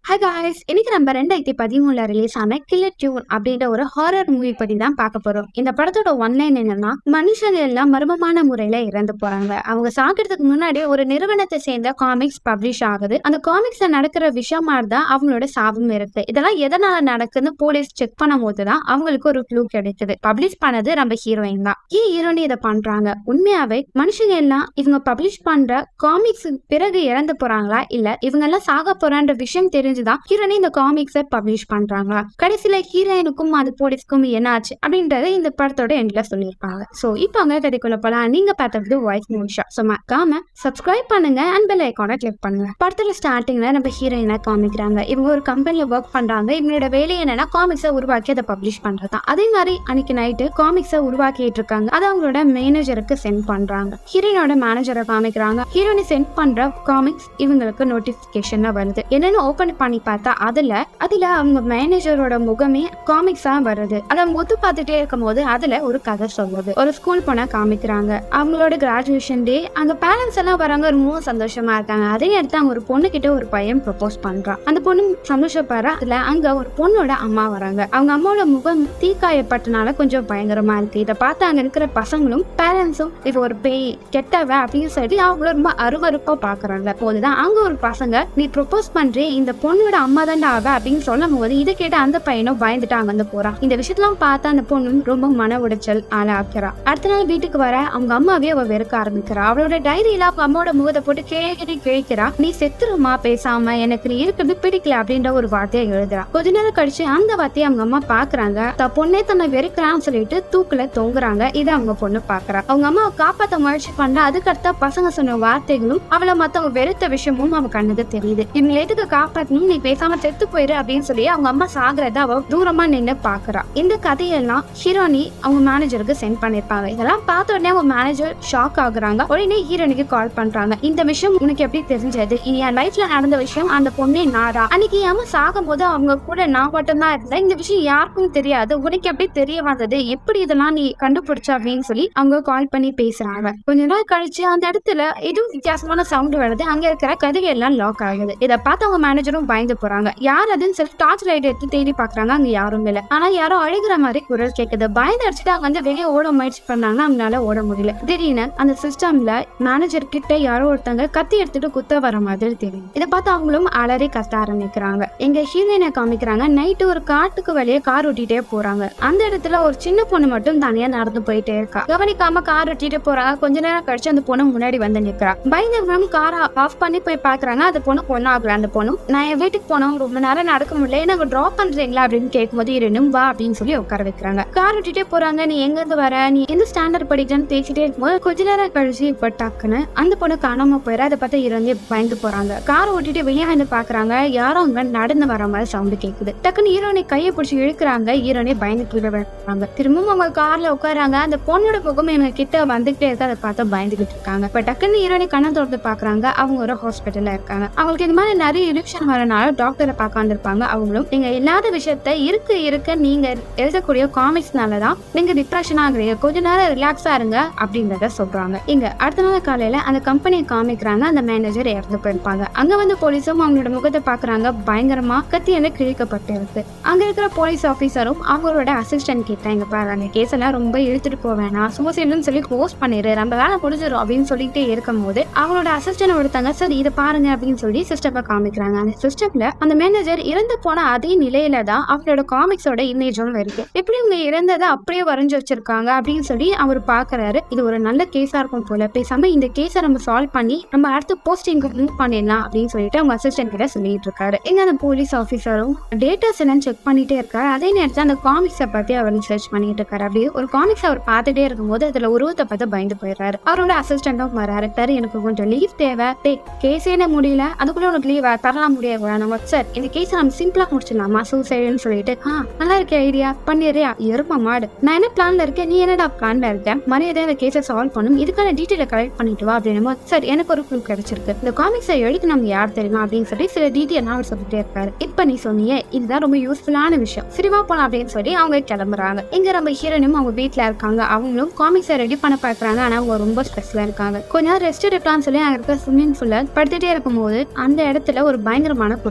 hi guys இன்னைக்கு நம்ம ரெண்டாயிரத்தி பதிமூணுல ரிலீஸ் ஆன கில்லர் டியூன் அப்படின்ற ஒரு ஹாரர் மூவி பத்தி தான் பார்க்க போறோம் இந்த படத்தோட ஒன்லைன் என்னன்னா மனுஷங்க எல்லாம் மர்மமான முறையில இறந்து போறாங்க அவங்க சாகிறதுக்கு முன்னாடி ஒரு நிறுவனத்தை சேர்ந்த காமிக்ஸ் பப்ளிஷ் ஆகுது அந்த காமிக்ஸ்ல நடக்கிற விஷயமா தான் அவங்களோட சாபம் இருக்கு இதெல்லாம் எதனால நடக்குதுன்னு போலீஸ் செக் பண்ணும் போது தான் அவங்களுக்கு ஒரு க்ளூ கிடைக்குது பப்ளிஷ் பண்ணது நம்ம ஹீரோயின் தான் ஏன் ஹீரோயின் இதை பண்றாங்க உண்மையாவே மனுஷங்க எல்லாம் இவங்க பப்ளிஷ் பண்ற காமிக்ஸ் பிறகு இறந்து போறாங்களா இல்ல இவங்க எல்லாம் சாக போறான்ற விஷயம் தெரிஞ்சுதான் ஹீரோனி இந்த காமிக்ஸை பப்ளிஷ் பண்றாங்களா கடைசியில ஹீரோயினுக்கும் அது போலீஸ்க்கும் என்ன ஆச்சு அப்படின்றத இந்த படத்தோட எண்ட்ல சொல்லியிருப்பாங்க சோ இப்போ அங்க கதைக்குள்ள போலாம் நீங்க பார்த்தது வாய்ஸ் மூவிஷா ஸோ மறக்காம சப்ஸ்கிரைப் பண்ணுங்க அண்ட் பெல் ஐக்கானை கிளிக் பண்ணுங்க படத்துல ஸ்டார்டிங்ல நம்ம ஹீரோயினை காமிக்கிறாங்க இவங்க ஒரு கம்பெனில ஒர்க் பண்றாங்க இவங்களோட வேலை என்னன்னா காமிக்ஸை உருவாக்கி அதை பப்ளிஷ் பண்றது தான் அதே மாதிரி அன்னைக்கு நைட்டு காமிக்ஸை உருவாக்கிட்டு இருக்காங்க அதை அவங்களோட மேனேஜருக்கு சென்ட் பண்றாங்க ஹீரோயினோட மேனேஜரை காமிக்கிறாங்க ஹீரோயினை சென்ட் பண்ற காமிக்ஸ் இவங்களுக்கு நோட்டிபிகேஷன்ல வருது என்னன்னு ஓபன் பண்ணி பார்த்தா அதுல அதுல அவங்க மேனேஜரோட முகமே காமிக்ஸா வருது அதை முத்து பார்த்துட்டே இருக்கும் போது அதுல ஒரு கதை சொல்லுது ஒரு ஸ்கூல் போனா காமிக்கிறாங்க அவங்களோட கிராஜுவேஷன் டே அங்க பேரண்ட்ஸ் எல்லாம் வராங்க ரொம்ப சந்தோஷமா இருக்காங்க அதே நேரத்துல அவங்க ஒரு பொண்ணு கிட்ட ஒரு பையன் ப்ரப்போஸ் பண்றான் அந்த பொண்ணு சந்தோஷப்படுற அதுல அங்க ஒரு பொண்ணோட அம்மா வராங்க அவங்க அம்மாவோட முகம் தீக்காயப்பட்டனால கொஞ்சம் பயங்கரமா இருக்கு இதை பார்த்து அங்க இருக்கிற பசங்களும் பேரண்ட்ஸும் இது ஒரு பேய் கெட்டவ அப்படின்னு சொல்லி அவங்கள ரொம்ப அருவருப்பா பாக்குறாங்க போதுதான் அங்க ஒரு பசங்க நீ ப்ரொபோஸ் பண்றே இந்த பொண்ணோட அம்மா தான்டா அவ அப்படின்னு சொல்லும் போது இதை கேட்டு அந்த பையனும் பயந்துட்டு அங்க வந்து போறான் இந்த விஷயத்தெல்லாம் பார்த்து அந்த பொண்ணு ரொம்ப மன உடைச்சல் ஆளாக்கிறா அடுத்த நாள் வீட்டுக்கு வர அவங்க அம்மாவே அவ வெறுக்க ஆரம்பிக்கிறா அவளோட டைரியில அவங்க அம்மாவோட முகத்தை போட்டு கேட்கறி கேட்கிறா நீ செத்துருமா பேசாம எனக்கு நீ இருக்கிறது பிடிக்கல அப்படின்ற ஒரு வார்த்தையை எழுதுறா கொஞ்ச நேரம் கழிச்சு அந்த வார்த்தையை அவங்க அம்மா பாக்குறாங்க த பொண்ணே தன்னை வெறுக்கிறான்னு சொல்லிட்டு தூக்குல தொங்குறாங்க இதை அவங்க பொண்ணு பாக்குறா அவங்க அம்மாவை காப்பாத்த முயற்சி பண்ற அதுக்கடுத்த பசங்க சொன்ன வார்த்தைகளும் அவளை மத்தவங்க வெறுத்த விஷயமும் அவ கண்ணுக்கு தெரியுது இவங்க எதுக்கு காப்பாத்தணும் நீ பேசாம செத்து போயிரு அப்படின்னு சொல்லி அவங்க அம்மா சாகுறத அவ தூரமா நின்று பாக்குறா இந்த கதையெல்லாம் ஹீரோனி அவங்க மேனேஜருக்கு சென்ட் பண்ணிருப்பாங்க இதெல்லாம் பார்த்த உடனே அவங்க மேனேஜர் ஷாக் ஆகுறாங்க உடனே ஹீரோனிக்கு கால் பண்றாங்க இந்த விஷயம் உனக்கு எப்படி தெரிஞ்சது இனி என் லைஃப்ல நடந்த விஷயம் அந்த பொண்ணே நாரா அன்னைக்கு ஏமா சாகும் போது அவங்க கூட நான் மட்டும்தான் இருந்தேன் இந்த விஷயம் யாருக்கும் தெரியாது உனக்கு எப்படி தெரிய வந்தது எப்படி இதெல்லாம் நீ கண்டுபிடிச்ச அப்படின்னு சொல்லி அவங்க கால் பண்ணி பேசுறாங்க கொஞ்ச நாள் கழிச்சு அந்த இடத்துல எதுவும் வித்தியாசமான சவுண்ட் வருது அங்க இருக்கிற கதவு எல்லாம் லாக் ஆகுது இதை பார்த்து அவங்க மேனேஜரும் பயந்து போறாங்க யார் அதுன்னு சொல்லி டார்ச் லைட் எடுத்து தேடி பாக்குறாங்க அங்க யாரும் இல்ல ஆனா யாரோ அழுகிற மாதிரி குரல் கேக்குது பயந்து அடிச்சுட்டு அவங்க வந்து வெளியே ஓட முயற்சி பண்ணாங்கன்னா அவங்களால ஓட முடியல திடீர்னு அந்த சிஸ்டம்ல மேனேஜர் கிட்ட யாரோ ஒருத்தங்க கத்தி எடுத்துட்டு குத்த வர மாதிரி தெரியும் இதை பார்த்து அவங்களும் அலறி கத்த ஆரம்பிக்கிறாங்க எங்க ஹீரோயினை காமிக்கிறாங்க நைட்டு ஒரு காட்டுக்கு வெளியே கார் ஓட்டிட்டே போறாங்க அந்த இடத்துல ஒரு சின்ன பொண்ணு மட்டும் தனியா நடந்து போயிட்டே இருக்கா கவனிக்காம கார் ஓட்டிட்டு போறாங்க கொஞ்ச நேரம் கழிச்சு அந்த பொண்ணு முன்னாடி வந்து நிக்கிறா பயந்தவங்க காரை ஆஃப் பண்ணி போய் பாக்குறாங்க அந்த பொண்ணு பொண்ணு ஆகல அந்த பொண்ணு நான் என் வீட்டுக்கு போனோம் ரொம்ப நேரம் நடக்க முடியல எனக்கு ட்ராப் பண்றீங்களா அப்படின்னு கேட்கும்போது இருணும் வா அப்படின்னு சொல்லி உட்கார வைக்கிறாங்க கார் ஓட்டிட்டே போறாங்க நீ எங்க இருந்து வர நீ எந்த ஸ்டாண்டர்ட் படிக்கிறன்னு பேசிட்டே இருக்கும்போது கொஞ்ச நேரம் கழிச்சு இப்ப டக்குன்னு அந்த பொண்ணு காணாம போயிட அதை பார்த்து இறந்து பயந்து போறாங்க கார் ஓட்டிட்டு வெளியே வந்து பாக்குறாங்க யாரோ அங்க நடந்து வர மாதிரி சவுண்ட் கேக்குது டக்குன்னு ஹீரோனை கையை பிடிச்சி இழுக்கிறாங்க ஹீரோனே பயந்து கீழே விழுறாங்க திரும்பவும் அவங்க கார்ல உட்காராங்க அந்த பொண்ணோட முகம் இவங்க கிட்ட வந்துகிட்டே இருக்கு அதை பார்த்து பயந்துகிட்டு இருக்காங்க இப்ப டக்குன்னு ஹீரோனி கண்ணை திறந்து பாக்குறாங்க அவங்க ஒரு ஹாஸ்பிட்டல்ல இருக்காங்க அவங்களுக்கு இந்த மாதிரி நிறைய இரிப்ஷன் வரனால டாக்டரை பார்க்க வந்திருப்பாங்க அவங்களும் நீங்க இல்லாத விஷயத்த இருக்கு இருக்க நீங்க எழுதக்கூடிய காமிக்ஸ்னால தான் நீங்க டிப்ரெஷன் ஆகுறீங்க கொஞ்ச நேரம் ரிலாக்ஸா இருங்க அப்படின்றத சொல்றாங்க இங்க அடுத்த நாள் காலையில அந்த கம்பெனியை காமிக்கிறாங்க அந்த மேனேஜர் இறந்து போயிருப்பாங்க அங்க வந்து போலீஸும் அவங்களோட முகத்தை பாக்குறாங்க பயங்கரமா கத்தி வந்து கிழிக்கப்பட்டு இருக்கு அங்க இருக்கிற போலீஸ் ஆபீசரும் அவங்களோட அசிஸ்டன்ட் கிட்ட இங்க பாரு அந்த கேஸ் எல்லாம் ரொம்ப இழுத்துட்டு போக வேணாம் சூசைடுன்னு சொல்லி க்ளோஸ் பண்ணிடு நம்ம வேலை முடிஞ்சிடும் அப்படின்னு சொல்லிட்டே இருக்கும் போது அவங்களோட அசிஸ்டன்ட் ஒருத்தங்க சரி இதை பாருங்க அப்படின்னு சொல்லி சிஸ்டமை காமிக்கிறாங்க அந்த சிஸ்டம்ல அந்த மேனேஜர் இறந்து போன அதே நிலையில தான் அவங்களோட காமிக்ஸோட இமேஜும் இருக்கு எப்படி இவங்க இறந்ததை அப்படியே வரைஞ்சு வச்சிருக்காங்க அப்படின்னு சொல்லி அவர் பாக்குறாரு இது ஒரு நல்ல கேஸா இருக்கும் போல பேசாம இந்த கேஸை நம்ம சால்வ் பண்ணி நம்ம அடுத்த போஸ்டிங்க்கு மூவ் பண்ணிடலாம் அப்படின்னு சொல்லிட்டு அவங்க அசிஸ்டன்ட் கிட்ட சொல்லிட்டு இருக்காரு எங்க அந்த போலீஸ் ஆஃபீஸரும் டேட்டாஸ் எல்லாம் செக் பண்ணிட்டே இருக்காரு அதே நேரத்தில் அந்த காமிக்ஸை பத்தி அவர் சர்ச் பண்ணிட்டு இருக்காரு அப்படியே ஒரு காமிக்ஸ் அவர் பார்த்துட்டே இருக்கும்போது அதுல உருவத்தை பார்த்து பயந்து போயிடுறாரு அவரோட அசிஸ்டன்ட்டும் வராரு சார் எனக்கு கொஞ்சம் லீவ் தேவை கேஸே முடியல அதுக்குள்ள உனக்கு லீவ் தரலாம் முடியாது நம்ம சார் இந்த கேஸை நம்ம சிம்பிளா முடிச்சிடலாமா சூசைடுன்னு சொல்லிட்டு ஆ நல்லா இருக்க ஐடியா பண்ணிடுறியா எரும மாடு நான் என்ன பிளான்ல இருக்கேன் நீ என்னடா பிளான்ல இருக்க மரியாதை இந்த கேஸை சால்வ் பண்ணும் இதுக்கான டீட்டெயிலை கலெக்ட் பண்ணிட்டு வா அப்படின்னு சார் எனக்கு ஒரு க்ளூ கிடைச்சிருக்கு இந்த காமிக்ஸை எழுதி நம்ம யார் தெரியுமா அப்படின்னு சொல்லி சில டீட்டெயில் அவர் சொல்லிட்டே இருக்காரு இப்ப நீ சொன்னியே இதுதான் ரொம்ப யூஸ்ஃபுல்லான விஷயம் சிரிவா போலாம் அப்படின்னு சொல்லி அவங்க கிளம்புறாங்க இங்க நம்ம ஹீரோனும் அவங்க வீட்ல இருக்காங்க அவங்களும் காமிக்ஸை ரெடி பண்ண பாக்குறாங்க ஆனா அவங்க ரொம்ப ஸ்ட்ரெஸ்ல இருக்காங்க கொஞ்ச நேரம் ரெஸ்ட் எடுக்கலாம்னு சொல்லி அங்க இருக்க ஸ்விம்மிங் ஃபுல்ல படுத்துட்டே இருக்கும்போது அந்த இடத்துல ஒரு பயங்கரமான குரல்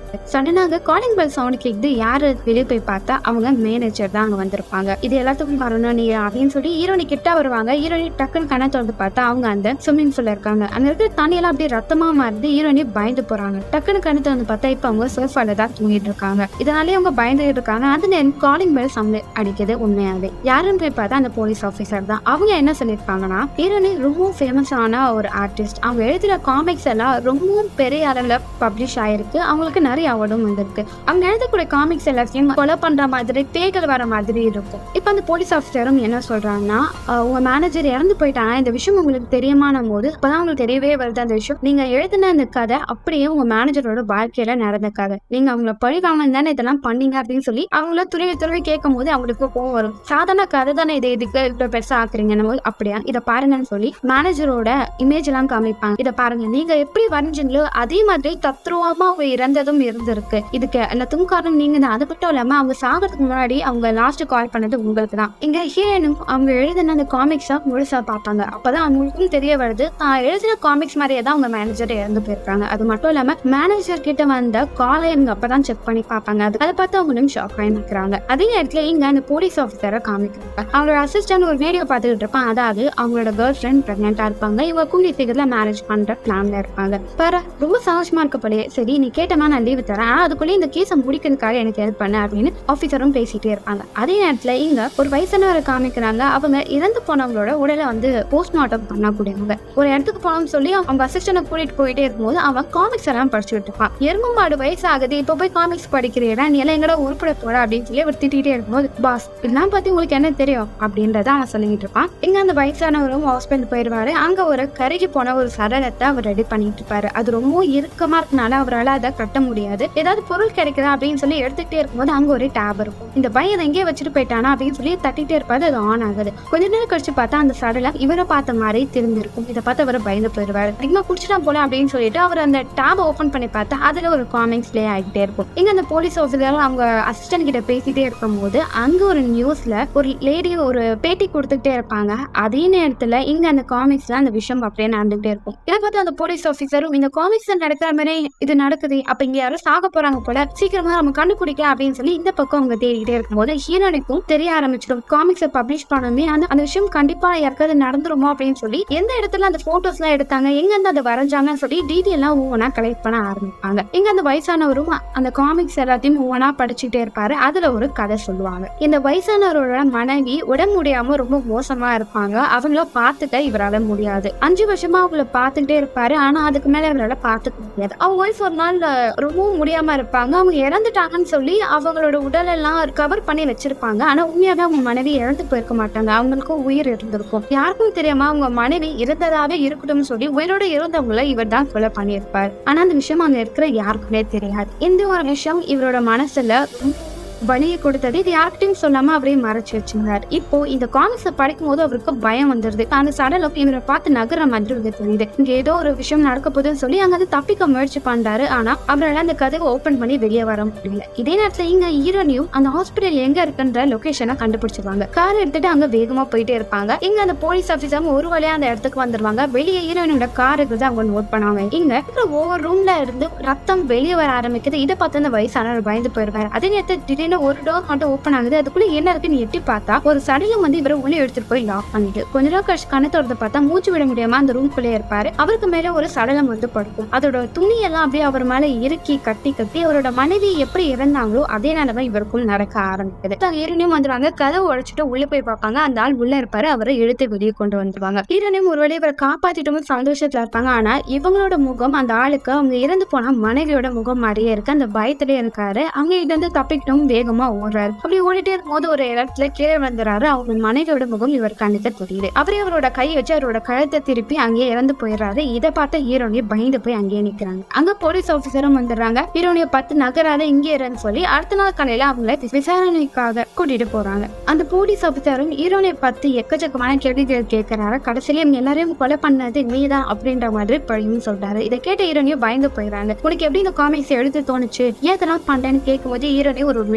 சடனாக காலிங் பெல் சவுண்ட் கேக்குது யாரு வெளியே போய் பார்த்தா அவங்க மேனேஜர் தான் அங்க வந்திருப்பாங்க இது எல்லாத்துக்கும் காரணம் நீ அப்படின்னு சொல்லி ஹீரோனி கிட்ட வருவாங்க ஹீரோனி டக்குன்னு கண்ணை திறந்து பார்த்தா அவங்க அந்த ஸ்விம்மிங் பூல்ல இருக்காங்க அங்க இருக்கிற தண்ணியெல்லாம் அப்படியே ரத்தமா மாறுது ஹீரோனி பயந்து போறாங்க டக்குன்னு கண்ணை திறந்து பார்த்தா இப்ப அவங்க சோஃபால தான் தூங்கிட்டு இருக்காங்க இதனாலே அவங்க பயந்து இருக்காங்க அது நேரம் காலிங் பெல் சவுண்ட் அடிக்குது உண்மையாவே யாருன்னு போய் பார்த்தா அந்த போலீஸ் ஆஃபீஸர் தான் அவங்க என்ன சொல்லியிருப்பாங்கன்னா ஹீரோனி ரொம்பவும் ஃபேமஸான ஒரு ஆர்டிஸ்ட் அவங்க எழுதுற காமிக்ஸ் எல்லாம் ரொம்பவும் பெரிய அளவில் பப்ளிஷ் ஆயிருக்கு அவங்களுக்கு நிறைய அவார்டும் வந்திருக்கு அவங்க எழுதக்கூடிய காமிக்ஸ் எல்லாத்தையும் கொலை பண்ற மாதிரி பேய்கள் வர மாதிரி இருக்கும் இப்போ அந்த போலீஸ் ஆஃபீஸரும் என்ன சொல்றாங்கன்னா "அஹ், உங்க மேனேஜர் இறந்து போயிட்டாங்க இந்த விஷயம் உங்களுக்கு தெரியுமான போது அப்பதான் உங்களுக்கு தெரியவே வருது அந்த விஷயம் நீங்க எழுதின அந்த கதை அப்படியே உங்க மேனேஜரோட வாழ்க்கையில நடந்த கதை நீங்க அவங்கள பழிவாங்க தானே இதெல்லாம் பண்ணீங்க அப்படின்னு சொல்லி அவங்கள துருவி துருவி கேட்கும் போது அவங்களுக்கு கோவம் வரும் சாதாரண கதை தானே இது இதுக்கு இவ்வளவு பெருசா ஆக்குறீங்கன்னு போது அப்படியா இதை பாருங்கன்னு சொல்லி மேனேஜரோட இமேஜ் எல்லாம் காமிப்பாங்க இதை பாருங்க நீங்க எப்படி வரைஞ்சீங்களோ அதே மாதிரி தத்ரூபமா அவங்க இறந்ததும் இருந்திருக்கு இதுக்கு எல்லாத்துக்கும் காரணம் நீங்க தான் அது மட்டும் இல்லாம அவங்க சாகிறதுக்கு முன்னாடி அவங்க லாஸ்ட் கால் பண்ணது உங்களுக்கு தான் இங்க ஹீரோனும் அவங்க எழுதின அந்த காமிக்ஸா முழுசா பார்ப்பாங்க அப்பதான் அவங்களுக்கும் தெரிய வருது தான் எழுதின காமிக்ஸ் மாதிரியே தான் அவங்க மேனேஜர் இறந்து போயிருக்காங்க அது மட்டும் இல்லாம மேனேஜர் கிட்ட வந்த காலை இவங்க அப்பதான் செக் பண்ணி பார்ப்பாங்க அது அதை பார்த்து அவங்களும் ஷாக் ஆகி நிற்கிறாங்க அதே நேரத்துல இங்க அந்த போலீஸ் ஆஃபீஸரை காமிக்கிறாங்க அவங்களோட அசிஸ்டன்ட் ஒரு வீடியோ பார்த்துக்கிட்டு இருப்பான் அதாவது அவங்களோட கேர்ள் ஃப்ரெண்ட் பிரெக்னெண்டா இருப்பாங்க இவங்க கூடிய சீக்கிரத்துல மேரேஜ் பண்ற பிளான்ல இருப்பாங்க பாரு ரொம்ப சந்தோஷமா இருக்க போலயே சரி நீ கேட்டமா நான் லீவு தரேன் ஆனா அதுக்குள்ளே இந்த கேஸை முடிக்கிறதுக்காக எனக்கு ஹெல்ப் பண்ண அப்படின்னு ஆஃபீஸரும் பேசிட்டே இருப்பாங்க அதே நேரத்துல இங்க ஒரு வயசானவரை காமிக்கிறாங்க அவங்க இறந்து போனவங்களோட உடலை வந்து போஸ்ட்மார்ட்டம் பண்ணக்கூடியவங்க ஒரு இடத்துக்கு போனோம்னு சொல்லி அவங்க அசிஸ்டன்ட் கூட்டிட்டு போயிட்டே இருக்கும்போது அவன் காமிக்ஸ் எல்லாம் படிச்சுட்டு இருப்பான் எரும மாடு வயசு ஆகுது இப்போ போய் காமிக்ஸ் படிக்கிறீரா நீ எல்லாம் எங்கடா உருப்பட போற அப்படின்னு சொல்லி அவர் திட்டிகிட்டே இருக்கும்போது பாஸ் இதெல்லாம் பத்தி உங்களுக்கு என்ன தெரியும் அப்படின்றத அவன் சொல்லிட்டு இருப்பான் இங்க அந்த வயசானவரும் ஹாஸ்பிட்டல் போயிடுவாரு அங்க ஒரு கருகி போன ஒரு சடலத்தை அவர் ரெடி பண்ணிட்டு இருப்பாரு அது ரொம்ப இறுக்கமா இருக்கனால அவரால் அதை கட்ட முடியாது ஏதாவது பொருள் கிடைக்குதா அப்படின்னு சொல்லி எடுத்துக்கிட்டே இருக்கும்போது அங்க ஒரு டேப் இருக்கும் இந்த பையன் எங்கேயே வச்சுட்டு போயிட்டானா அப்படின்னு சொல்லி தட்டிட்டே இருப்பாரு அது ஆன் ஆகுது கொஞ்ச நேரம் கழிச்சு பார்த்தா அந்த சடலம் இவரை பார்த்த மாதிரி திரும்பிருக்கும் இதை பார்த்து அவர் பயந்து போயிடுவாரு அதிகமா குடிச்சிட்டா போல அப்படின்னு சொல்லிட்டு அவர் அந்த டேப் ஓபன் பண்ணி பார்த்தா அதுல ஒரு காமிக்ஸ் ப்ளே ஆகிட்டே இருக்கும் இங்க அந்த போலீஸ் ஆஃபீஸர் அவங்க அசிஸ்டன்ட் கிட்ட பேசிட்டே இருக்கும்போது அங்க ஒரு நியூஸ்ல ஒரு லேடி ஒரு பேட்டி கொடுத்துக்கிட்டே இருப்பாங்க அதே நேரத்துல இங்க அந்த காமிக்ஸ்ல அந்த விஷயம் அப்படியே நடந்துகிட்டே இருக்கும் இதை பார்த்து அந்த போலீஸ் ஆஃபீஸரும் இந்த காமிக்ஸ் நடக்கிற மாதிரி இது நடக்குது அப்ப இங்க யாரும் சாக போறாங்க போல சீக்கிரமா நம்ம கண்டுபிடிக்க அப்படின்னு சொல்லி இந்த பக்கம் அவங்க தேடிக்கிட்டே இருக்கும்போது ஹீரோனுக்கும் தெரிய ஆரம்பிச்சிடும் காமிக்ஸை பப்ளிஷ் பண்ணணுமே அந்த அந்த விஷயம் கண்டிப்பா யாருக்காவது நடந்துருமோ அப்படின்னு சொல்லி எந்த இடத்துல அந்த போட்டோஸ் எல்லாம் எடுத்தாங்க எங்க இருந்து அதை வரைஞ்சாங்கன்னு சொல்லி டீட்டெயில் எல்லாம் ஒவ்வொன்றா கலெக்ட் பண்ண ஆரம்பிப்பாங்க இங்க அந்த வயசானவரும் அந்த காமிக்ஸ் எல்லாத்தையும் ஒவ்வொன்றா படிச்சுட்டே இருப்பாரு அதுல ஒரு கதை சொல்லுவாங்க இந்த வயசானவரோட மனைவி உடம்பு முடியாம ரொம்ப மோசமா இருப்பாங்க அவங்கள பார்த்துக்க இவரால முடியாது அஞ்சு வருஷமா அவங்கள பார்த்துக்கிட்டே இருப்பாரு ஆனா அதுக்கு மேல இவரால பார்த்துக்க முடியாது அவங்க ஒய்ஃப் ஒரு நாள் அஹ், ரொம்பவும் முடியாம இருப்பாங்க அவங்க இறந்துட்டாங்கன்னு சொல்லி அவங்களோட உடல் எல்லாம் கவர் பண்ணி வச்சிருப்பாங்க ஆனா உண்மையாவே அவங்க மனைவி இறந்து போயிருக்க மாட்டாங்க அவங்களுக்கும் உயிர் இருந்திருக்கும் யாருக்கும் தெரியாம அவங்க மனைவி இறந்ததாவே இருக்கட்டும்னு சொல்லி உயிரோட இருந்தவங்கள இவர் தான் கொலை பண்ணியிருப்பார் ஆனா அந்த விஷயம் அங்க இருக்கிற யாருக்குமே தெரியாது இந்த ஒரு விஷயம் இவரோட மனசுல ரொம்ப வலியை கொடுத்தது இது யார்கிட்டயும் சொல்லாம அப்படியே மறைச்சு வச்சிருந்தார் இப்போ இந்த காமிக்ஸை படிக்கும் போது அவருக்கு பயம் வந்துருது அந்த சடலம் இவரை பார்த்து நகர மாதிரி இவருக்கு தெரியுது இங்க ஏதோ ஒரு விஷயம் நடக்க போகுதுன்னு சொல்லி அங்க வந்து தப்பிக்க முயற்சி பண்றாரு ஆனா அவரால் அந்த கதவை ஓபன் பண்ணி வெளியே வர முடியல இதே நேரத்துல இங்க ஹீரோனியும் அந்த ஹாஸ்பிட்டல் எங்க இருக்குன்ற லொகேஷனை கண்டுபிடிச்சிருவாங்க கார் எடுத்துட்டு அங்க வேகமா போயிட்டே இருப்பாங்க இங்க அந்த போலீஸ் ஆபீசரும் ஒரு வழியா அந்த இடத்துக்கு வந்துருவாங்க வெளியே ஹீரோயினோட கார் இருக்கிறது அவங்க நோட் பண்ணுவாங்க இங்க இருக்கிற ஒவ்வொரு ரூம்ல இருந்து ரத்தம் வெளியே வர ஆரம்பிக்குது இதை பார்த்து அந்த வயசானவர் பயந்து போயிருவாரு அதே நேரத்தில் திடீர்னு ஒரு டோர் மட்டும் ஓப்பன் ஆகுது அதுக்குள்ள என்ன இருக்குன்னு எட்டி பார்த்தா ஒரு சடலம் வந்து இவரை உள்ள எடுத்துட்டு போய் லாக் பண்ணிட்டு கொஞ்ச நேரம் கழிச்சு கண்ணை திறந்து பார்த்தா மூச்சு விட முடியாம அந்த ரூம்குள்ளே இருப்பாரு அவருக்கு மேல ஒரு சடலம் வந்து படுக்கும் அதோட துணி எல்லாம் அப்படியே அவர் மேல இறுக்கி கட்டி கட்டி அவரோட மனைவி எப்படி இறந்தாங்களோ அதே நிலைமை இவருக்கும் நடக்க ஆரம்பிக்குது ஹீரோனியும் வந்துருவாங்க கதவை உடைச்சிட்டு உள்ள போய் பார்ப்பாங்க அந்த ஆள் உள்ள இருப்பாரு அவரை இழுத்து வெளியே கொண்டு வந்துருவாங்க ஹீரோனியும் ஒருவேளை இவரை காப்பாத்திட்டோம் சந்தோஷத்துல இருப்பாங்க ஆனா இவங்களோட முகம் அந்த ஆளுக்கு அவங்க இறந்து போன மனைவியோட முகம் மாதிரியே இருக்கு அந்த பயத்திலே இருக்காரு அவங்க கிட்ட இருந்து தப்பிக்கணும் வேகமா ஓடுறாரு அப்படி ஓடிட்டே இருக்கும்போது ஒரு இடத்துல கீழே வந்துறாரு அவங்க மனைவியோட முகம் இவர் கண்ணுக்கு தெரியுது அவரே அவரோட கை வச்சு அவரோட கழுத்தை திருப்பி அங்கேயே இறந்து போயிடுறாரு இதை பார்த்த ஹீரோனியை பயந்து போய் அங்கேயே நிக்கிறாங்க அங்க போலீஸ் ஆபீசரும் வந்துடுறாங்க ஹீரோனியை பார்த்து நகராத இங்கே இருன்னு சொல்லி அடுத்த நாள் காலையில அவங்கள விசாரணைக்காக கூட்டிட்டு போறாங்க அந்த போலீஸ் ஆபீசரும் ஹீரோனியை பார்த்து எக்கச்சக்கமான கேள்விகள் கேட்கிறாரு கடைசியில இவங்க எல்லாரையும் கொலை பண்ணது நீதான் அப்படின்ற மாதிரி பழியும் சொல்றாரு இதை கேட்ட ஹீரோனியும் பயந்து போயிடுறாங்க உனக்கு எப்படி இந்த காமிக்ஸ் எழுத தோணுச்சு ஏன் இதெல்லாம் பண்றேன்னு கேட்கும்போது ஹீரோனி ஒரு உண்மையை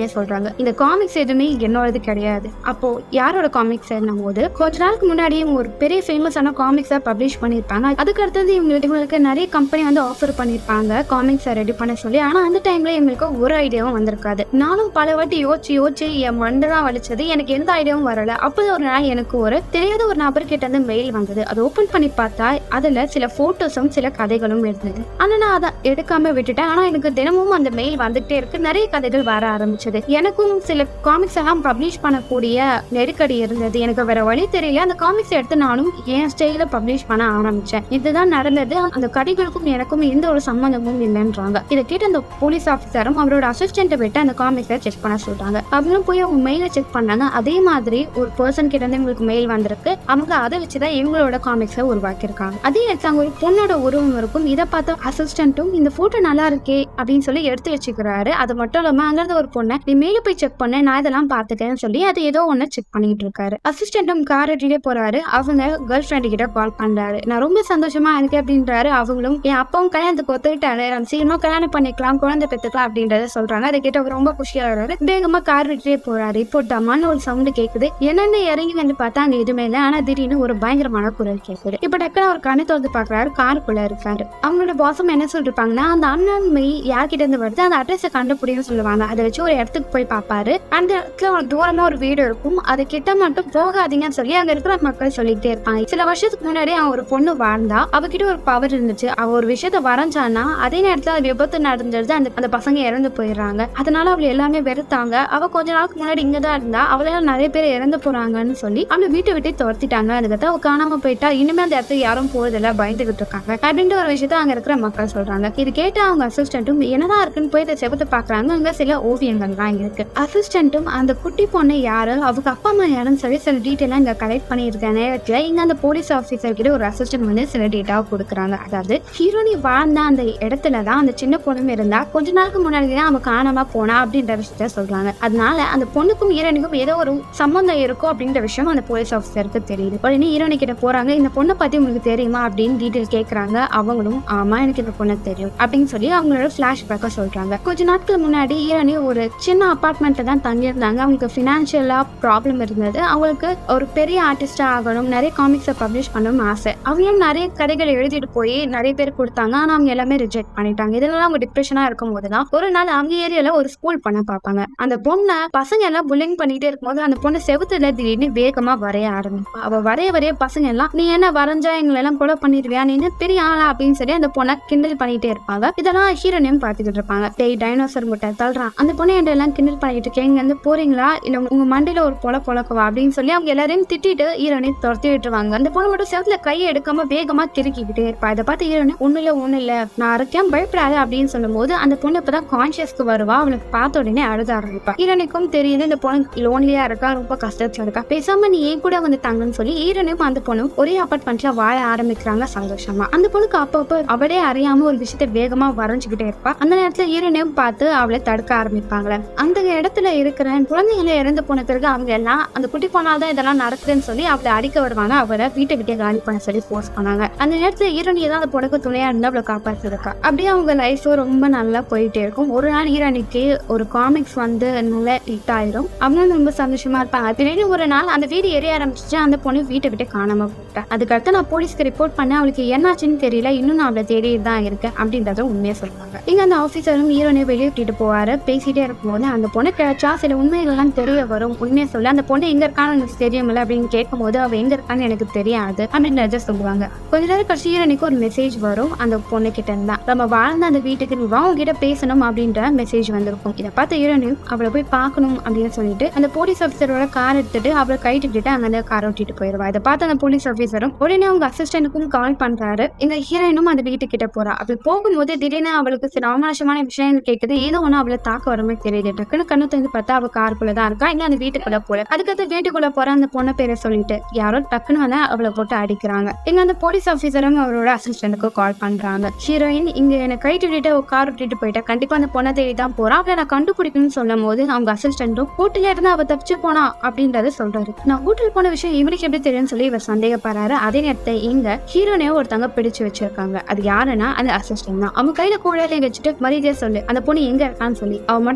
சொல்றாங்க இந்த காமிக்ஸ் எதுவுமே என்னோடது கிடையாது அப்போ யாரோட காமிக்ஸ் போது கொஞ்ச நாளுக்கு முன்னாடி இவங்க ஒரு பெரிய ஃபேமஸான காமிக்ஸை பப்ளிஷ் பண்ணியிருப்பாங்க அதுக்கு அடுத்தது இவங்களுக்கு இவங்களுக்கு நிறைய கம்பெனி வந்து ஆஃபர் பண்ணியிருப்பாங்க காமிக்ஸை ரெடி பண்ண சொல்லி ஆனால் அந்த டைம்ல இவங்களுக்கு ஒரு ஐடியாவும் வந்திருக்காது நானும் பல வாட்டி யோசிச்சு யோசிச்சு என் மண்டெல்லாம் வலிச்சது எனக்கு எந்த ஐடியாவும் வரல அப்போ ஒரு நாள் எனக்கு ஒரு தெரியாத ஒரு நபர் கிட்ட இருந்து மெயில் வந்தது அதை ஓப்பன் பண்ணி பார்த்தா அதுல சில போட்டோஸும் சில கதைகளும் இருந்தது ஆனா நான் அதை எடுக்காம விட்டுட்டேன் ஆனா எனக்கு தினமும் அந்த மெயில் வந்துகிட்டே இருக்கு நிறைய கதைகள் வர ஆரம்பிச்சது எனக்கும் சில காமிக்ஸ் எல்லாம் பப்ளிஷ் பண்ணக்கூடிய நெருக்கடி இருந்தது எனக்கு வேற வழி தெரியல அந்த காமிக்ஸ் எடுத்து நானும் என் ஸ்டைல பப்ளிஷ் பண்ண ஆரம்பிச்சேன் இதுதான் நடந்தது அந்த கதைகளுக்கும் எனக்கும் எந்த ஒரு சம்மந்தமும் இல்லைன்றாங்க இதை கேட்டு அந்த போலீஸ் ஆஃபீஸரும் அவரோட அசிஸ்டன்ட்டை விட்டு அந்த காமிக்ஸை செக் பண்ண சொல்றாங்க அவங்களும் போய் அவங்க மெயிலை செக் பண்ணாங்க அதே மாதிரி ஒரு பர்சன் கிட்ட இருந்து இவங்களுக்கு மெயில் வந்திருக்கு அவங்க அதை வச்சுதான் இவங்களோட காமிக்ஸை உருவாக்கியிருக்காங்க அதே நேரத்தில் அங்க ஒரு பொண்ணோட உருவம் இருக்கும் இதை பார்த்த அசிஸ்டன்ட்டும் இந்த போட்டோ நல்லா இருக்கே அப்படின்னு சொல்லி எடுத்து வச்சுக்கிறாரு அது மட்டும் இல்லாம அங்கிருந்து ஒரு பொண்ணை நீ மேல போய் செக் பண்ண நான் இதெல்லாம் பார்த்துட்டேன்னு சொல்லி அது ஏதோ ஒன்று செக் பண்ணிட்டு இருக்காரு அசிஸ்டன்ட்டும் கார் எடுத்துட்டே போறாரு அவங்க கேர்ள் ஃப்ரெண்டு கிட்ட கால் பண்றாரு நான் ரொம்ப சந்தோஷமா இருக்கு அப்படின்றாரு அவங்களும் என் அப்பாவும் கல்யாணத்துக்கு ஒத்துக்கிட்டாரு நம்ம சீக்கிரமா கல்யாணம் பண்ணிக்கலாம் குழந்தை பெற்றுக்கலாம் அப்படின்றத சொல்றாங்க அதை கேட்டு அவர் ரொம்ப குஷியாகிறாரு வேகமா கார் விட்டுட்டே போறாரு இப்போ டமான்னு ஒரு சவுண்ட் கேக்குது என்னென்ன இறங்கி வந்து பார்த்தா அங்க எதுவுமே இல்லை ஆனா திடீர்னு ஒரு பயங்கரமான குரல் கேக்குது இப்ப டக்குனு அவர் கண்ணை திறந்து பாக்குறாரு காருக்குள்ள இருக்காரு அவங்களோட பாசம் என்ன சொல்லிருப்பாங்கன்னா அந்த அண்ணன்மை யார்கிட்ட இருந்து வருது அந்த அட்ரஸை கண்டுபிடின்னு சொல்லுவாங்க அதை வச்சு ஒரு இடத்துக்கு போய் பார்ப்பாரு அந்த இடத்துல ஒரு தூரமா ஒரு வீடு இருக்கும் அது கிட்ட மட்டும் போகாதீங்கன்னு சொல்லி அங்க இருக்கிற மக்கள் சொல்லிட்டே இருப்பாங்க சில வருஷத்துக்கு முன்னாடி அவன் ஒரு பொண்ணு வாழ்ந்தா அவகிட்ட ஒரு பவர் இருந்துச்சு அவ ஒரு விஷயத்த வரைஞ்சானா அதே நேரத்துல அது விபத்து நடந்துருது அந்த அந்த பசங்க இறந்து போயிடுறாங்க அதனால அவளை எல்லாமே வெறுத்தாங்க அவ கொஞ்ச நாளுக்கு முன்னாடி இங்க தான் இருந்தா அவளால நிறைய பேர் இறந்து போறாங்கன்னு சொல்லி அவளை வீட்டை விட்டு துரத்திட்டாங்க அதுக்கப்புறம் அவ காணாம போயிட்டா இனிமே அந்த இடத்துக்கு யாரும் போறதில்ல பயந்துகிட்டு இருக்காங்க அப்படின்ற ஒரு விஷயத்த அங்க இருக்கிற மக்கள் சொல்றாங்க இது கேட்டு அவங்க அசிஸ்டன்ட்டும் என்னதான் இருக்குன்னு போய் இதை செவத்தை பாக்குறாங்க அங்க சில ஓவியங்கள்லாம் இருக்கு அசிஸ்டன்ட்டும் அந்த குட்டி பொண்ணு யாரு அவங்க அப்பா அம்மா யாருன்னு சொல்லி சில டீட்டெயிலாம் இங்க கலெக்ட் பண்ணியிருக்க நேரத்துல இங்க அந்த போலீஸ் ஆஃபீஸர் கிட்ட ஒரு அசிஸ்டன்ட் வந்து சில டேட்டா கொடுக்குறாங்க அதாவது ஹீரோனி வாழ்ந்த அந்த இடத்துல தான் அந்த சின்ன பொண்ணும் இருந்தா கொஞ்ச நாளுக்கு முன்னாடி தான் அவ காணாம போனா அப்படின்ற விஷயத்த சொல்றாங்க அதனால அந்த பொண்ணுக்கும் ஹீரோனிக்கும் ஏதோ ஒரு சம்பந்தம் இருக்கும் அப்படின்ற விஷயம் அந்த போலீஸ் ஆஃபீஸருக்கு தெரியுது உடனே ஹீரோனி கிட்ட போறாங்க இந்த பொண்ணை பத்தி உங்களுக்கு தெரியுமா அப்படின்னு டீட்டெயில் கேக்குறாங்க அவங்களும் ஆமா எனக்கு இந்த பொண்ணு தெரியும் அப்படின்னு சொல்லி அவங்களோட ஃபிளாஷ்பேக்கை சொல்றாங்க கொஞ்ச நாட்கள் முன்னாடி ஹீரோனி ஒரு சின்ன அபார்ட்மெண்ட்ல தான் தங்கியிருந்தாங்க அவங்களுக்கு ஃபினான்ஷியலா ப்ராப்ளம் இருந்தது அவங்களுக்கு ஒரு பெரிய ஆர்டிஸ்டா ஆகணும் நிறைய காமிக்ஸை பப்ளிஷ் பண்ணணும் ஆசை அவங்களும் நிறைய கதைகள் எழுதிட்டு போய் நிறைய பேர் கொடுத்தாங்க ஆனா அவங்க எல்லாமே ரிஜெக்ட் பண்ணிட்டாங்க இதெல்லாம் அவங்க டிப்ரெஷனா இருக்கும் போதுதான் ஒரு நாள் அவங்க ஏரியால ஒரு ஸ்கூல் பண்ண பார்ப்பாங்க அந்த பொண்ணை பசங்க எல்லாம் புல்லிங் பண்ணிட்டே இருக்கும்போது அந்த பொண்ணு செவுத்துல திடீர்னு வேகமா வரைய ஆரம்பிப்பா அவ வரைய வரைய பசங்க எல்லாம் நீ என்ன வரைஞ்சா எங்களை எல்லாம் கொலை பண்ணிடுவியா நீ என்ன பெரிய ஆளா அப்படின்னு சொல்லி அந்த பொண்ணை கிண்டல் பண்ணிட்டே இருப்பாங்க இதெல்லாம் ஹீரோனையும் பார்த்துக்கிட்டு இருப்பாங்க டேய் டைனோசர் முட்டை தள்ளுறான் அந்த பொண்ணை என்கிட்ட எல்லாம் கிண்டல் பண்ணிட்டு இருக்கேன் இங்க இருந்து போறீங்களா இல்ல உங்க- உங்க மண்டையில ஒரு பொல பொழக்கவா அப்படின்னு சொல்லி அவங்க எல்லாரையும் திட்டிட்டு ஹீரோனை துரத்தி விட்டுருவாங்க அந்த பொண்ணு மட்டும் செவத்துல கையை எடுக்காம வேகமா திருக்கிக்கிட்டே இருப்பா இதை பார்த்து ஹீரோனி ஒண்ணு இல்ல ஒண்ணு இல்ல நான் இருக்கேன் பயப்படாத அப்படின்னு சொல்லும்போது அந்த பொண்ணு இப்பதான் கான்சியஸ்க்கு வருவா அவளுக்கு பார்த்த உடனே அழுத ஆரம்பிப்பா ஹீரோனிக்கும் தெரியுது இந்த பொண்ணு லோன்லியா இருக்கா ரொம்ப கஷ்டத்துல இருக்கா பேசாம நீ ஏன் கூட வந்து தங்கன்னு சொல்லி ஹீரோனும் அந்த பொண்ணும் ஒரே அபார்ட்மெண்ட்ல வாழ ஆரம்பிக்கிறாங்க சந்தோஷமா அந்த பொண்ணுக்கு அப்பப்போ அவளே அறியாம ஒரு விஷயத்த வேகமா வரைஞ்சுக்கிட்டே இருப்பா அந்த நேரத்துல ஹீரோனையும் பார்த்து அவளை தடுக்க ஆரம்பிப்பாங்களே அந்த இடத்துல இருக்கிற குழந்தைகளை இறந்து போன பிறகு அவங்க எல்லாம் அந்த குட்டி பொண்ணால் தான் இதெல்லாம் நடக்குதுன்னு சொல்லி அவளை அடிக்க வருவாங்க அவளை வீட்டை விட்டே காலி பண்ண சொல்லி போஸ்ட் பண்ணாங்க அந்த நேரத்துல ஹீரோனி தான் அந்த பொண்ணுக்கு துணையா இருந்து அவளை காப்பாற்றிருக்கா அப்படியே அவங்க லைஃப் ரொம்ப நல்லா போயிட்டே இருக்கும் ஒரு நாள் ஹீரோனிக்கு ஒரு காமிக்ஸ் வந்து நல்ல ஹிட் ஆயிரும் அவனும் ரொம்ப சந்தோஷமா இருப்பாங்க திடீர்னு ஒரு நாள் அந்த வீடு எரிய ஆரம்பிச்சிச்சு அந்த பொண்ணு வீட்டை விட்டு காணாம போட்டா அதுக்கடுத்து நான் போலீஸ்க்கு ரிப்போர்ட் பண்ணேன் அவளுக்கு என்னாச்சுன்னு தெரியல இன்னும் நான் அவளை தேடிட்டு தான் இருக்கேன் அப்படின்றத உண்மையை சொல்லுவாங்க இங்க அந்த ஆஃபீஸரும் ஹீரோனை வெளியே விட்டுட்டு போவாரு பேசிட்டே இருக்கும்போது அந்த பொண்ணு கிடைச்சா சில உண்மைகள்லாம் தெரிய வரும் உண்மையை சொல்ல அந்த பொண்ணு எங்க இருக்கான்னு எனக்கு தெரியுமில்ல அப்படின்னு கேட்கும்போது அவ எங்க இருக்கான்னு எனக்கு தெரியாது அப்படின்றத சொல்லுவாங்க கொஞ்ச நேரம் கழிச்சு ஹீரோனிக்கு ஒரு மெசேஜ் வரும் அந்த பொண்ணு கிட்ட இருந்தா நம்ம வாழ்ந்த அந்த வீட்டுக்கு நீ வா உங்ககிட்ட பேசணும் அப்படின்ற மெசேஜ் வந்திருக்கும் இதை பார்த்து ஹீரோனி அவளை போய் பார்க்கணும் அப்படின்னு சொல்லிட்டு அந்த போலீஸ் ஆஃபீஸரோட கார் எடுத்துட்டு அவளை கைட்டு விட்டுட்டு அங்க அந்த கார் ஓட்டிட்டு போயிடுவா இதை பார்த்து அந்த போலீஸ் ஆஃபீஸரும் உடனே அவங்க அசிஸ்டன்ட்டுக்கும் கால் பண்றாரு இந்த ஹீரோயினும் அந்த வீட்டுக்கிட்ட போறா அவள் போகும்போது திடீர்னு அவளுக்கு சில அவமானமான விஷயம் கேட்குது ஏதோ ஒன்று அவளை தாக்க வரமே தெரியுது டக்குன்னு கண்ணு தந்து பார்த்தா அவள் காருக்குள்ள தான் இருக்கா இல்லை அந்த வீட்டுக்குள்ள போல அதுக்கடுத்து வீட்டுக்குள்ள போற அந்த பொண்ணை பேரை சொல்லிட்டு யாரோ டக்குன்னு வந்து அவளை போட்டு அடிக்கிறாங்க இங்க அந்த போலீஸ் ஆஃபீஸரும் அவரோட அசிஸ்டன்ட்டுக்கு கால் பண்றாங்க ஹீரோயின் இங்க என்னை கைட்டு விட்டு ஒரு கார் விட்டுட்டு போயிட்டா கண்டிப்பா அந்த பொண்ணை தேடி தான் போறா அவளை நான் கண்டுபிடிக்கணும்னு சொல்லும் போது அவங்க அசிஸ்டன்ட்டும் ஹோட்டல்ல இருந்து அவ தப்பிச்சு போனா அப்படின்றத சொல்றாரு நான் ஹோட்டல் போன விஷயம் இவனுக்கு எப்படி தெரியும்னு சொல்லி இவர் சந்தேகப்படுறாரு அதே நேரத்தை இங்க ஹீரோனையும் ஒருத்தவங்க பிடிச்சு வச்சிருக்காங்க அது யாருன்னா அந்த அசிஸ்டன்ட் தான் அவன் கையில கூடாலே வச்சுட்டு மரியாதையா சொல்லு அந்த பொண்ணு எங்க இருக்கான்னு சொல்லி அவ மட்டும் என் கையில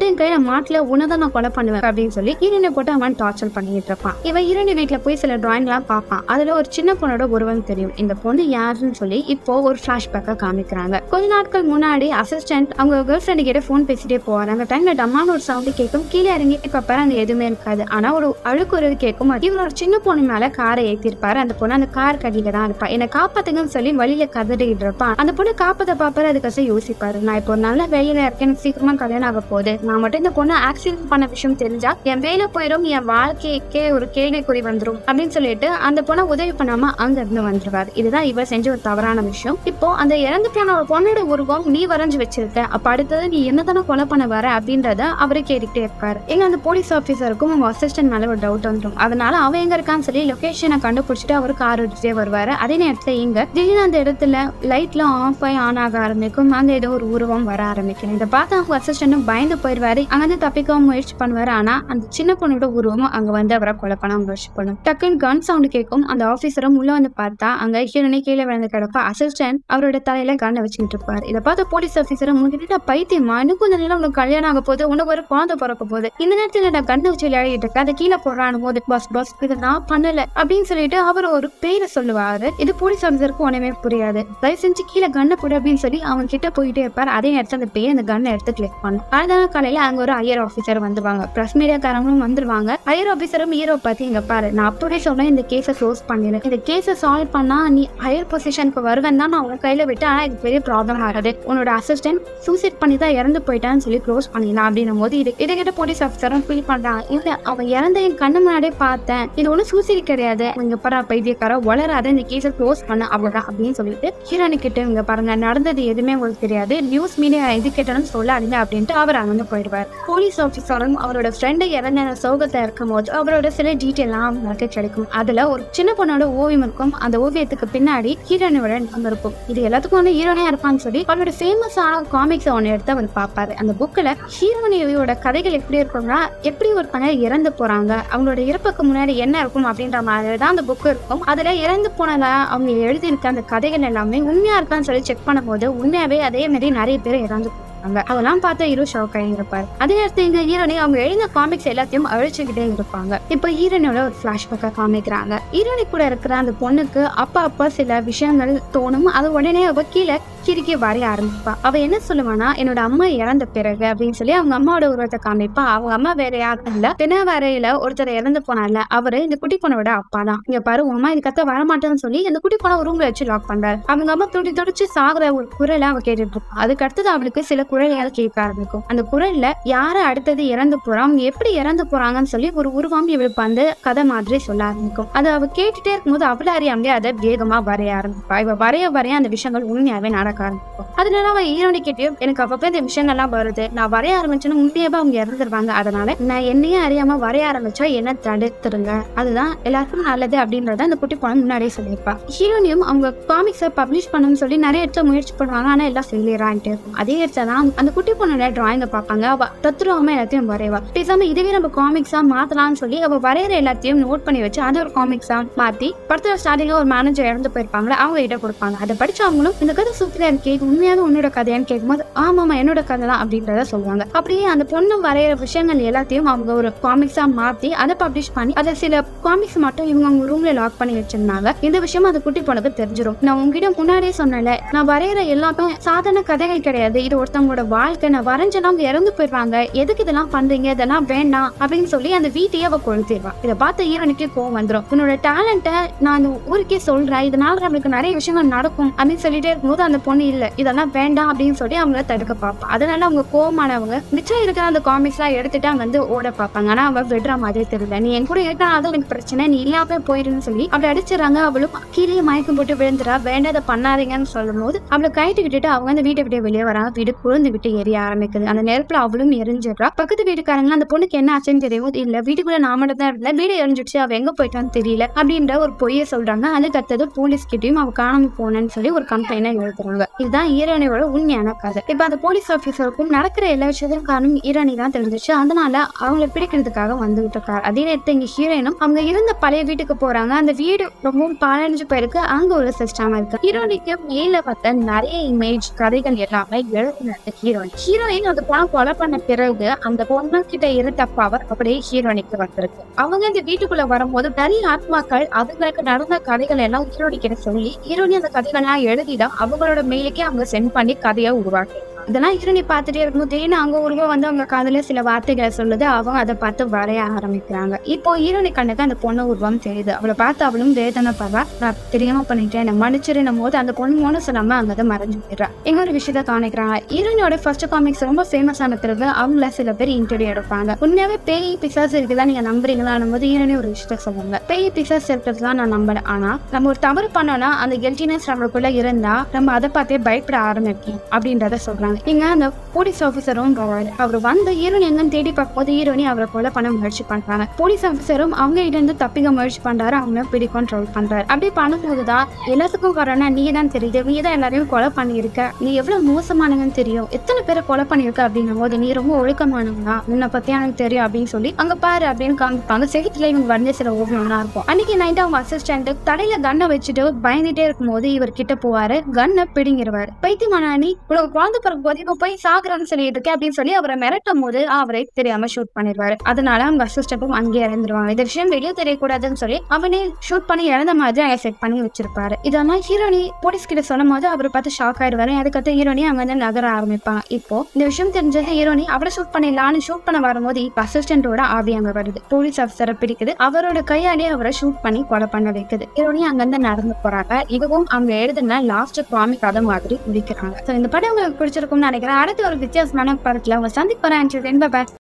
மாட்டுல உனதான் நான் கொலை பண்ணுவேன் அப்படின்னு சொல்லி ஹீரோனை போட்டு அவன் டார்ச்சர் பண்ணிட்டு இருப்பான் இவன் ஹீரோனி வீட்டுல போய் சில டிராயிங் எல்லாம் பார்ப்பான் அதுல ஒரு சின்ன பொண்ணோட உருவம் தெரியும் இந்த பொண்ணு யாருன்னு சொல்லி இப்போ ஒரு பிளாஷ்பேக்கா காமிக்கிறாங்க கொஞ்ச நாட்கள் முன்னாடி அசிஸ்டன்ட் அவங்க கேர்ள் ஃப்ரெண்டு கிட்ட ஃபோன் பேசிட்டே போவாங்க அந்த டைம்ல டம்மான்னு ஒரு சவுண்ட் கேட்கும் கீழே இறங்கி பார்ப்பாரு அங்க எதுவுமே இருக்காது ஆனா ஒரு அழுக்கு ஒரு கேட்கும் இவரோட சின்ன பொண்ணு மேல காரை ஏத்திருப்பாரு அந்த பொண்ணு அந்த கார் கடியில தான் இருப்பா என்னை காப்பாத்துங்கன்னு சொல்லி வழியில கதறிட்டு இருப்பான் அந்த பொண்ணு காப்பாத்த பாப்பாரு அதுக்கசம் யோசிப்பாரு நான் இப்போ ஒரு நல்ல வேலையில இருக்கேன் எனக்கு சீக்கிரமா கல்யாணம் ஆக போகுது நான் மட்டும் இந்த பொண்ணு ஆக்சிடென்ட் பண்ண விஷயம் தெரிஞ்சா என் வேலை போயிடும் என் வாழ்க்கைக்கே ஒரு கேள்விக்குறி வந்துரும் அப்படின்னு சொல்லிட்டு அந்த பொண்ணை உதவி பண்ணாம அங்க இருந்து வந்துருவாரு இதுதான் இவர் செஞ்ச ஒரு தவறான விஷயம் இப்போ அந்த இறந்து போன ஒரு பொண்ணோட உருவம் நீ வரைஞ்சு வச்சிருக்க அப்ப அடுத்தது நீ என்னதானே கொலை பண்ண வர அப்படின்றத அவரு கேட்டுக்கிட்டே இருப்பாரு எங்க அந்த போலீஸ் ஆஃபீஸருக்கும் அவங்க அசிஸ்டன்ட் மேல ஒரு டவுட் வந்துடும் அதனால அவன் எங்க இருக்கான்னு சொல்லி லொகேஷனை கண்டுபிடிச்சிட்டு அவர் கார் எடுத்துட்டே வருவாரு அதே நேரத்துல இங்க திடீர்னு அந்த இடத்துல லைட்லாம் ஆஃப் ஆகி ஆன் ஆக ஆரம்பிக்கும் அங்க ஏதோ ஒரு உருவம் வர ஆரம்பிக்கும் இதை பார்த்து அவங்க அசிஸ்டன்ட்டும் பயந்து போயிடுவாரு அங்கிருந்து தப்பிக்கவும் முயற்சி பண்ணுவாரு ஆனா அந்த சின்ன பொண்ணோட உருவமும் அங்க வந்து அவரை கொலை பண்ண முயற்சி பண்ணும் டக்குன்னு கன் சவுண்ட் கேட்கும் அந்த ஆபீசரும் உள்ள வந்து பார்த்தா அங்க ஹீரோனி கீழே விழுந்து கிடப்ப அசிஸ்டன்ட் அவரோட தலையில கண்ணை வச்சுக்கிட்டு இருப்பாரு இதை பார்த்து போலீஸ் ஆஃபீஸரும் உங்ககிட்ட பைத்தியமா இன்னும் கொஞ்ச நேரம் உனக்கு கல்யாணம் ஆக போகுது உனக்கு ஒரு குழந்தை பிறக்க போகுது இந்த நேரத்துல நான் கண்ணை வச்சு விளையாடிட்டு இருக்கேன் அதை கீழே போடுறான் போது பாஸ் பாஸ் இதை நான் பண்ணல அப்படின்னு சொல்லிட்டு அவர் ஒரு பேரை சொல்லுவாரு இது போலீஸ் ஆஃபீஸருக்கு ஒண்ணுமே புரியாது தயவு செஞ்சு கீழே கண்ணை போடு அப்படின்னு சொல்லி அவங்க கிட்ட போயிட்டே இருப்பார் அதே நேரத்துல அந்த பேர் அந்த கண்ணை எடுத்து கிளிக் பண்ணும் அடுத்த நாள் காலையில அங்க ஒரு ஹையர் ஆஃபீஸர் வந்துருவாங்க பிரஸ் மீடியாக்காரங்களும் வந்துருவாங்க ஹையர் ஆஃபீஸரும் ஹீரோ பார்த்து இங்க பாரு நான் அப்படியே சொன்னேன் இந்த கேஸை க்ளோஸ் பண்ணிடு இந்த கேஸை சால்வ் பண்ணா நீ ஹையர் பொசிஷனுக்கு வருவேன் தான் நான் உங்க கையில விட்டு ஆனா இது பெரிய ப்ராப்ளம் ஆகுது உன்னோட அசிஸ்டன்ட் சூசைட் பண்ணி தான் இறந்து போயிட்டான்னு சொல்லி க்ளோஸ் பண்ணிடலாம் அப்படின்னும் போது இது இதை கிட்ட போலீஸ் ஆஃபீஸரும் ஃபீல் பண்றாங்க இல்ல அவன் இறந்த என் கண்ணு முன்னாடியே பார்த்தேன் இது ஒன்றும் சூசைட் கிடையாது இங்க பாரு பைத்தியக்கார வளராத இந்த கேஸை க்ளோஸ் பண்ண அவ்வளவுதான் அப்படின்னு சொல்லிட்டு ஹீரோனி கிட்ட இங்க பாருங்க நடந்தது எதுவுமே உங்களுக்கு தெரியாது நியூஸ் மீடியா எது கேட்டாலும் சொல்லாதீங்க அப்படின்ட்டு அவர் அங்கிருந்து போயிடுவார் போலீஸ் ஆஃபீஸரும் அவரோட ஃப்ரெண்டு இறந்த அந்த சோகத்தை இருக்கும் போது அவரோட சில டீட்டெயிலாம் அவங்களுக்கு கிடைக்கும் அதுல ஒரு சின்ன பொண்ணோட ஓவியம் இருக்கும் அந்த ஓவியத்துக்கு பின்னாடி ஹீரோனியோட நம்ம இருக்கும் இது எல்லாத்துக்கும் வந்து ஹீரோனியா இருப்பான்னு சொல்லி அவரோட ஃபேமஸான காமிக்ஸ் ஒன்று எடுத்து அவர் பார்ப்பாரு அந்த புக்கில் ஹீரோனியோட கதைகள் எப்படி இருக்கும்னா எப்படி ஒருத்தங்க இறந்து போறாங்க அவங்களோட இறப்புக்கு முன்னாடி என்ன இருக்கும் அப்படின்ற மாதிரி தான் அந்த புக் இருக்கும் அதுல இறந்து போனதா அவங்க எழுதியிருக்க அந்த கதைகள் எல்லாமே உண்மையா இருக்கான்னு சொல்லி செக் பண்ணும்போது உண்மையாவே அதே மாதிரி நிறைய பேர் இறந்து போறாங்க அதெல்லாம் பார்த்து ஹீரோ ஷாக் ஆகி இருப்பாரு அதே நேரத்தில் இங்க ஹீரோனி அவங்க எழுதின காமிக்ஸ் எல்லாத்தையும் அழிச்சுக்கிட்டே இருப்பாங்க இப்போ ஹீரோனியோட ஒரு பிளாஷ்பேக்கா காமிக்கிறாங்க ஹீரோனி கூட இருக்கிற அந்த பொண்ணுக்கு அப்பா அப்பா சில விஷயங்கள் தோணும் அது உடனே அவ கீழே கிறுக்கி வரைய ஆரம்பிப்பா அவ என்ன சொல்லுவானா என்னோட அம்மா இறந்த பிறகு அப்படின்னு சொல்லி அவங்க அம்மாவோட உருவத்தை காமிப்பா அவங்க அம்மா வேற யாரும் இல்ல தினவரையில ஒருத்தர் இறந்து போனார்ல அவரு இந்த குட்டி பொண்ணோட அப்பா தான் இங்க பாரு உன் அம்மா இதுக்கத்த வரமாட்டேன்னு சொல்லி அந்த குட்டி பொண்ணை ரூம்ல வச்சு லாக் பண்றாரு அவங்க அம்மா துடி துடிச்சு சாகுற ஒரு குரலை அவ கேட்டுட்டு இருப்பா அதுக்கு அடுத்தது அவளுக்கு சில குரலையாவது கேட்க ஆரம்பிக்கும் அந்த குரல்ல யாரு அடுத்தது இறந்து போறா அவங்க எப்படி இறந்து போறாங்கன்னு சொல்லி ஒரு உருவம் இவளுக்கு வந்து கதை மாதிரி சொல்ல ஆரம்பிக்கும் அது அவ கேட்டுட்டே இருக்கும்போது அவள அறியாமலே அதை வேகமா வரைய ஆரம்பிப்பா இவ வரைய வரைய அந்த விஷயங்கள் உண்மையாவே நடக்க ஆரம்பிக்கும் அதனால அவன் ஹீரோனி கிட்டயும் எனக்கு அப்பப்போ இந்த விஷயங்கள்லாம் வருது நான் வரைய ஆரம்பிச்சேன்னு உண்மையாவே அவங்க இறந்துருவாங்க அதனால நான் என்னையே அறியாம வரைய ஆரம்பிச்சா என்ன தடுத்துருங்க அதுதான் எல்லாருக்கும் நல்லது அப்படின்றத அந்த குட்டி பொண்ணு முன்னாடியே சொல்லியிருப்பா ஹீரோனியும் அவங்க காமிக்ஸை பப்ளிஷ் பண்ணணும்னு சொல்லி நிறைய இடத்துல முயற்சி பண்ணுவாங்க ஆனா எல்லாம் ஃபெயிலியர் ஆகிட்டே இருக்கும் அதே இடத்துல தான் அந்த குட்டி பொண்ணோட டிராயிங்கை பார்ப்பாங்க அவ தத்துருவாம எல்லாத்தையும் வரைவா பேசாம இதுவே நம்ம காமிக்ஸா மாத்தலாம்னு சொல்லி அவ வரைகிற எல்லாத்தையும் நோட் பண்ணி வச்சு அதை ஒரு காமிக்ஸா மாத்தி படத்துல ஸ்டார்டிங்ல ஒரு மேனேஜர் இறந்து போயிருப்பாங்களா அவங்க கிட்ட கொடுப்பாங்க அதை படிச்சவங்களும் இந்த கதை சூப்பரா இருக்கே இது உண்மையாக உன்னோட கதையான்னு கேட்கும்போது ஆமாமா என்னோட கதை தான் அப்படின்றத சொல்லுவாங்க அப்படியே அந்த பொண்ணு வரைகிற விஷயங்கள் எல்லாத்தையும் அவங்க ஒரு காமிக்ஸா மாத்தி அதை பப்ளிஷ் பண்ணி அதை சில காமிக்ஸ் மட்டும் இவங்க அவங்க ரூம்ல லாக் பண்ணி வச்சிருந்தாங்க இந்த விஷயம் அந்த குட்டி பொண்ணுக்கு தெரிஞ்சிடும் நான் உங்ககிட்ட முன்னாடியே சொன்னல நான் வரைகிற எல்லாத்தையும் சாதாரண கதைகள் கிடையாது இது ஒருத்தவங்களோட வாழ்க்கை நான் வரைஞ்சனா அவங்க இறந்து போயிடுவாங்க எதுக்கு இதெல்லாம் பண்றீங்க இதெல்லாம் வேண்டாம் அப்படின்னு சொல்லி அந்த வீட்டையே அவ கொளுத்திடுவான் இதை பார்த்த ஈரனுக்கே கோவம் வந்துடும் உன்னோட டேலண்ட்டை நான் அந்த ஊருக்கே சொல்றேன் இதனால நம்மளுக்கு நிறைய விஷயங்கள் நடக்கும் அப்படின்னு சொல்லிட்டே இருக்கும்போது அந்த பொண்ணு இல்ல இதெல்லாம் வேண்டாம் அப்படின்னு சொல்லி அவங்கள தடுக்க பார்ப்பா அதனால அவங்க கோவமானவங்க மிச்சம் இருக்கிற அந்த காமிக்ஸ் எல்லாம் எடுத்துட்டு அங்க வந்து ஓட பார்ப்பாங்க ஆனா அவ விடுற மாதிரி தெரியல நீ என் கூட இருக்கனால எனக்கு பிரச்சனை நீ இல்லாம போயிருன்னு சொல்லி அவளை அடிச்சிடறாங்க அவளும் கீழே மயக்கம் போட்டு விழுந்துறா வேண்டாத பண்ணாதீங்கன்னு சொல்லும் போது அவளை கைட்டு விட்டுட்டு அவங்க அந்த வீட்டை விட்டு வெளியே வராங்க வீடு குழந்து விட்டு எரிய ஆரம்பிக்குது அந்த நெருப்புல அவளும் எரிஞ்சிடுறா பக்கத்து வீட்டுக்காரங்க அந்த பொண்ணுக்கு என்ன ஆச்சுன்னு தெரியும் இல்ல வீட்டுக்குள்ள நான் மட்டும் தான் இருந்தேன் வீடு எரிஞ்சிடுச்சு அவ எங்க போயிட்டான்னு தெரியல அப்படின்ற ஒரு பொய்யை சொல்றாங்க அதுக்கு அடுத்தது போலீஸ் கிட்டயும் அவ காணாம போனேன்னு சொல்லி ஒரு கம்ப்ளைண்ட் எழுதுறாங்க போயிடுவாங்க இதுதான் ஹீரோனியோட உண்மையான கதை இப்ப அந்த போலீஸ் ஆபீசருக்கும் நடக்கிற எல்லா விஷயத்தையும் காரணம் ஹீரோனி தான் தெரிஞ்சிச்சு அதனால அவங்கள பிடிக்கிறதுக்காக வந்துகிட்டு இருக்காரு அதே நேரத்தில் இங்க ஹீரோயினும் அவங்க இருந்த பழைய வீட்டுக்கு போறாங்க அந்த வீடு ரொம்பவும் பாழடைஞ்சு போயிருக்கு அங்க ஒரு சிஸ்டம் இருக்கு ஹீரோனிக்கு மேல பார்த்த நிறைய இமேஜ் கதைகள் எல்லாமே எழுதுனது ஹீரோயின் ஹீரோயின் அந்த பணம் கொலை பண்ண பிறகு அந்த பொண்ணு கிட்ட இருந்த பவர் அப்படியே ஹீரோனிக்கு வந்திருக்கு அவங்க இந்த வீட்டுக்குள்ள வரும்போது நிறைய ஆத்மாக்கள் அதுங்களுக்கு நடந்த கதைகள் எல்லாம் ஹீரோனி கிட்ட சொல்லி ஹீரோனி அந்த கதைகள்லாம் எழுதிதான் அவங்களோட மெயிலுக்கே அவங்க சென்ட் பண்ணி கதையை உருவாக்கி இதெல்லாம் ஹீரோனி பார்த்துட்டே இருக்கும்போது திடீர்னு அவங்க உருவம் வந்து அவங்க காதுல சில வார்த்தைகளை சொல்லுது அவங்க அதை பார்த்து வரைய ஆரம்பிக்கிறாங்க இப்போ ஹீரோனி கண்ணுக்கு அந்த பொண்ணு உருவம் தெரியுது அவளை பார்த்து அவளும் வேதனை படுறா நான் தெரியாம பண்ணிட்டேன் என்ன மன்னிச்சிருந்தும் போது அந்த பொண்ணு மூணு சொல்லாம அங்க அதை மறைஞ்சு போயிடுறா இன்னொரு விஷயத்த காணிக்கிறாங்க ஹீரோனியோட ஃபர்ஸ்ட் காமிக்ஸ் ரொம்ப ஃபேமஸ் ஆன பிறகு அவங்கள சில பேர் இன்டர்வியூ எடுப்பாங்க உண்மையாவே பேய் பிசாஸ் இருக்குதா நீங்க நம்புறீங்களான்னும் போது ஹீரோனி ஒரு விஷயத்த சொல்லுவாங்க பேய் பிசாஸ் இருக்கிறதுலாம் நான் நம்பல ஆனா நம்ம ஒரு தவறு பண்ணோம்னா அந்த கெல்டினஸ் நம்மளுக்குள்ள இருந்தா நம்ம அதை பார்த்தே பயப்பட ஆரம்பிக்கும் அப்படின்றத சொல்றாங்க இங்க அந்த போலீஸ் ஆஃபீஸரும் வராரு அவர் வந்து ஹீரோனி எங்கன்னு தேடி பார்க்கும்போது ஹீரோனி அவரை கொலை பண்ண முயற்சி பண்றாங்க போலீஸ் ஆஃபீஸரும் அவங்க கிட்ட இருந்து தப்பிக்க முயற்சி பண்றாரு அவங்க பிடிக்கும் ட்ரோல் பண்றாரு அப்படி பண்ணும்போது தான் எல்லாத்துக்கும் காரணம் நீ தான் தெரியுது நீ தான் எல்லாரையும் கொலை பண்ணியிருக்க நீ எவ்வளவு மோசமானவன்னு தெரியும் எத்தனை பேரை கொலை பண்ணியிருக்க அப்படின்னும் போது நீ ரொம்ப ஒழுக்கமானவனா உன்னை பத்தி எனக்கு தெரியும் அப்படின்னு சொல்லி அங்க பாரு அப்படின்னு காமிப்பாங்க செகத்துல இவங்க வரைஞ்ச சில ஓவியம்லாம் இருக்கும் அன்னைக்கு நைட் அவங்க அசிஸ்டன்ட் தலையில கண்ணை வச்சுட்டு பயந்துட்டே இருக்கும்போது இவர் கிட்ட போவாரு கண்ணை பிடிங்கிருவாரு பைத்தியமான நீ உனக்கு குழந்தை பிறக்கும் போது இப்ப போய் சாகுறான்னு சொல்லிட்டு இருக்கேன் அப்படின்னு சொல்லி அவரை மிரட்டும் போது அவரை தெரியாம ஷூட் பண்ணிடுவாரு அதனால அவங்க அசிஸ்டன்ட்டும் அங்கேயே இறந்துருவாங்க இந்த விஷயம் வெளியே தெரியக்கூடாதுன்னு சொல்லி அவனே ஷூட் பண்ணி இறந்த மாதிரி அங்க செட் பண்ணி வச்சிருப்பாரு இதெல்லாம் ஹீரோனி போலீஸ் கிட்ட சொல்லும் போது அவர் பார்த்து ஷாக் ஆயிடுவாரு அதுக்கடுத்து ஹீரோனி அங்க வந்து நகர ஆரம்பிப்பாங்க இப்போ இந்த விஷயம் தெரிஞ்ச ஹீரோனி அவரை ஷூட் பண்ணிடலான்னு ஷூட் பண்ண வரும்போது இப்ப அசிஸ்டன்டோட ஆவி அங்க வருது போலீஸ் ஆஃபீஸரை பிடிக்குது அவரோட கையாலே அவரை ஷூட் பண்ணி கொலை பண்ண வைக்குது ஹீரோனி அங்கிருந்து நடந்து போறாங்க இதுவும் அவங்க எழுதுன லாஸ்ட் காமிக் கதை மாதிரி முடிக்கிறாங்க ஸோ இந்த படம் உங்களுக்கு பிடிச்சிருக்கும்னு நினைக்கிறேன் அடுத்த ஒரு வித்தியாசமான படத்துல உங்க சந்திப்பறேன்